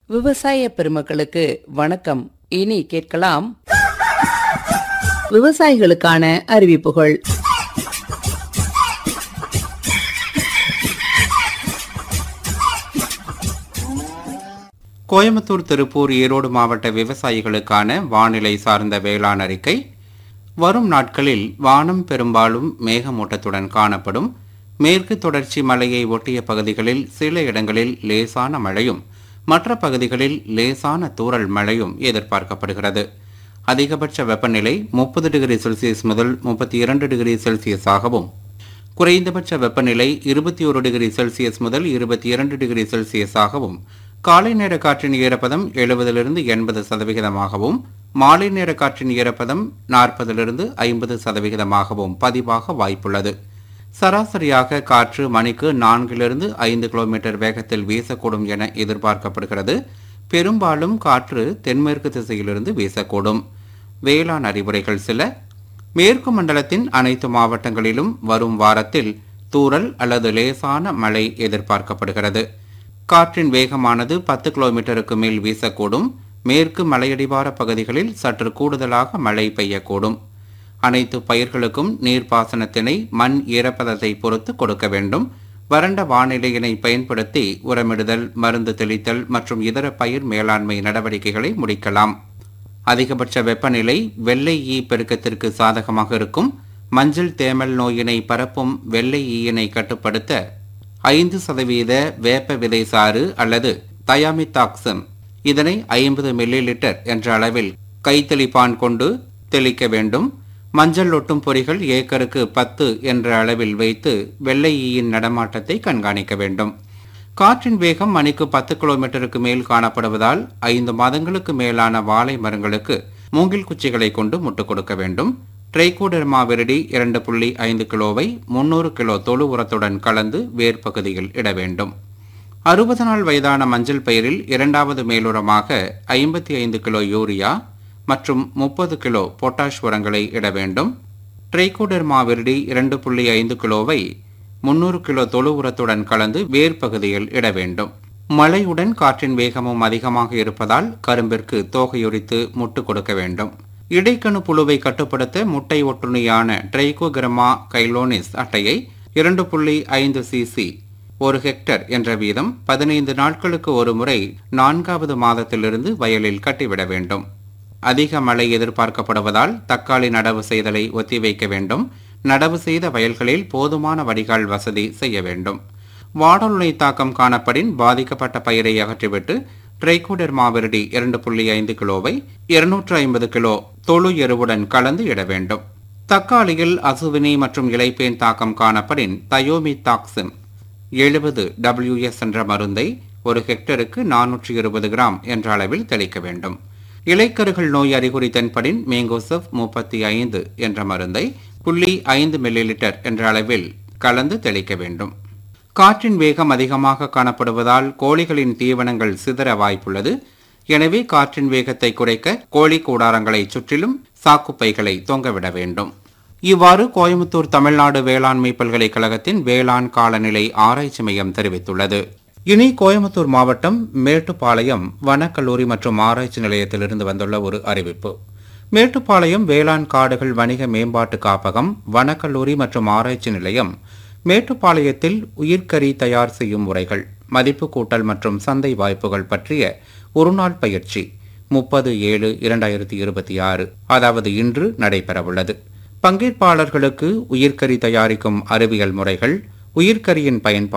விவசாய பெருமக்களுக்கு வணக்கம் இனி கேட்கலாம் விவசாயிகளுக்கான அறிவிப்புகள் கோயம்புத்தூர் திருப்பூர் ஈரோடு மாவட்ட விவசாயிகளுக்கான வானிலை சார்ந்த வேளாண் அறிக்கை வரும் நாட்களில் வானம் பெரும்பாலும் மேகமூட்டத்துடன் காணப்படும் மேற்கு தொடர்ச்சி மலையை ஒட்டிய பகுதிகளில் சில இடங்களில் லேசான மழையும் மற்ற பகுதிகளில் லேசான தூறல் மழையும் எதிர்பார்க்கப்படுகிறது அதிகபட்ச வெப்பநிலை முப்பது டிகிரி செல்சியஸ் முதல் முப்பத்தி இரண்டு டிகிரி செல்சியஸாகவும் குறைந்தபட்ச வெப்பநிலை இருபத்தி ஒரு டிகிரி செல்சியஸ் முதல் இருபத்தி இரண்டு டிகிரி செல்சியஸாகவும் காலை நேர காற்றின் ஈரப்பதம் எழுபதிலிருந்து எண்பது சதவிகிதமாகவும் மாலை நேர காற்றின் ஈரப்பதம் நாற்பதிலிருந்து ஐம்பது சதவிகிதமாகவும் பதிவாக வாய்ப்புள்ளது சராசரியாக காற்று மணிக்கு நான்கிலிருந்து ஐந்து கிலோமீட்டர் வேகத்தில் வீசக்கூடும் என எதிர்பார்க்கப்படுகிறது பெரும்பாலும் காற்று தென்மேற்கு திசையிலிருந்து வீசக்கூடும் வேளாண் அறிவுரைகள் சில மேற்கு மண்டலத்தின் அனைத்து மாவட்டங்களிலும் வரும் வாரத்தில் தூறல் அல்லது லேசான மழை எதிர்பார்க்கப்படுகிறது காற்றின் வேகமானது பத்து கிலோமீட்டருக்கு மேல் வீசக்கூடும் மேற்கு மலையடிவார பகுதிகளில் சற்று கூடுதலாக மழை பெய்யக்கூடும் அனைத்து பயிர்களுக்கும் நீர்ப்பாசனத்தினை மண் ஈரப்பதத்தை பொறுத்து கொடுக்க வேண்டும் வறண்ட வானிலையினை பயன்படுத்தி உரமிடுதல் மருந்து தெளித்தல் மற்றும் இதர பயிர் மேலாண்மை நடவடிக்கைகளை முடிக்கலாம் அதிகபட்ச வெப்பநிலை வெள்ளை ஈ பெருக்கத்திற்கு சாதகமாக இருக்கும் மஞ்சள் தேமல் நோயினை பரப்பும் வெள்ளை ஈயினை கட்டுப்படுத்த ஐந்து சதவீத வேப்ப விதை சாறு அல்லது தயாமித்தாக்சம் இதனை ஐம்பது மில்லி லிட்டர் என்ற அளவில் கைத்தெளிப்பான் கொண்டு தெளிக்க வேண்டும் மஞ்சள் ஒட்டும் பொறிகள் ஏக்கருக்கு பத்து என்ற அளவில் வைத்து வெள்ளை ஈயின் நடமாட்டத்தை கண்காணிக்க வேண்டும் காற்றின் வேகம் மணிக்கு பத்து கிலோமீட்டருக்கு மேல் காணப்படுவதால் ஐந்து மாதங்களுக்கு மேலான வாழை மரங்களுக்கு மூங்கில் குச்சிகளை கொண்டு முட்டுக் கொடுக்க வேண்டும் ட்ரைகோடெர்மா விரடி இரண்டு புள்ளி ஐந்து கிலோவை முன்னூறு கிலோ தொழு உரத்துடன் கலந்து வேர் பகுதியில் இட வேண்டும் அறுபது நாள் வயதான மஞ்சள் பயிரில் இரண்டாவது மேலுரமாக ஐம்பத்தி ஐந்து கிலோ யூரியா மற்றும் முப்பது கிலோ பொட்டாஷ் உரங்களை இட வேண்டும் ட்ரைகோடெர்மா விரடி இரண்டு புள்ளி ஐந்து கிலோவை முன்னூறு கிலோ தொழு உரத்துடன் கலந்து வேர் பகுதியில் இட வேண்டும் மழையுடன் காற்றின் வேகமும் அதிகமாக இருப்பதால் கரும்பிற்கு தோகையுரித்து முட்டு கொடுக்க வேண்டும் இடைக்கணு புழுவை கட்டுப்படுத்த முட்டை ஒட்டுணியான ட்ரைகோகிரமா கைலோனிஸ் அட்டையை இரண்டு புள்ளி ஐந்து சிசி ஒரு ஹெக்டர் என்ற வீதம் பதினைந்து நாட்களுக்கு ஒரு முறை நான்காவது மாதத்திலிருந்து வயலில் கட்டிவிட வேண்டும் அதிக மழை எதிர்பார்க்கப்படுவதால் தக்காளி நடவு செய்தலை ஒத்திவைக்க வேண்டும் நடவு செய்த வயல்களில் போதுமான வடிகால் வசதி செய்ய வேண்டும் வாடலுணை தாக்கம் காணப்படின் பாதிக்கப்பட்ட பயிரை அகற்றிவிட்டு ட்ரைகோடெர்மா விரடி இரண்டு புள்ளி ஐந்து கிலோவை இருநூற்று ஐம்பது கிலோ தொழு எருவுடன் கலந்து இட வேண்டும் தக்காளியில் அசுவினி மற்றும் இலைப்பேன் தாக்கம் காணப்படின் தயோமி தாக்சிம் எழுபது டபிள்யூஎஸ் என்ற மருந்தை ஒரு ஹெக்டருக்கு நானூற்றி இருபது கிராம் என்ற அளவில் தெளிக்க வேண்டும் இலைக்கருகள் நோய் அறிகுறி தென்படின் மேங்கோசப் முப்பத்தி ஐந்து என்ற மருந்தை புள்ளி ஐந்து மில்லி லிட்டர் என்ற அளவில் கலந்து தெளிக்க வேண்டும் காற்றின் வேகம் அதிகமாக காணப்படுவதால் கோழிகளின் தீவனங்கள் சிதற வாய்ப்புள்ளது எனவே காற்றின் வேகத்தை குறைக்க கோழி கூடாரங்களை சுற்றிலும் சாக்குப்பைகளை தொங்கவிட வேண்டும் இவ்வாறு கோயம்புத்தூர் தமிழ்நாடு வேளாண்மை பல்கலைக்கழகத்தின் வேளாண் காலநிலை ஆராய்ச்சி மையம் தெரிவித்துள்ளது இனி கோயம்புத்தூர் மாவட்டம் மேட்டுப்பாளையம் வனக்கல்லூரி மற்றும் ஆராய்ச்சி நிலையத்திலிருந்து வந்துள்ள ஒரு அறிவிப்பு மேட்டுப்பாளையம் வேளாண் காடுகள் வணிக மேம்பாட்டு காப்பகம் வனக்கல்லூரி மற்றும் ஆராய்ச்சி நிலையம் மேட்டுப்பாளையத்தில் உயிர்க்கறி தயார் செய்யும் முறைகள் மதிப்பு கூட்டல் மற்றும் சந்தை வாய்ப்புகள் பற்றிய ஒருநாள் பயிற்சி முப்பது ஏழு இரண்டாயிரத்தி இருபத்தி ஆறு அதாவது இன்று நடைபெறவுள்ளது பங்கேற்பாளர்களுக்கு உயிர்க்கறி தயாரிக்கும் அறிவியல் முறைகள் உயிர்க்கரியின் பயன்பாடு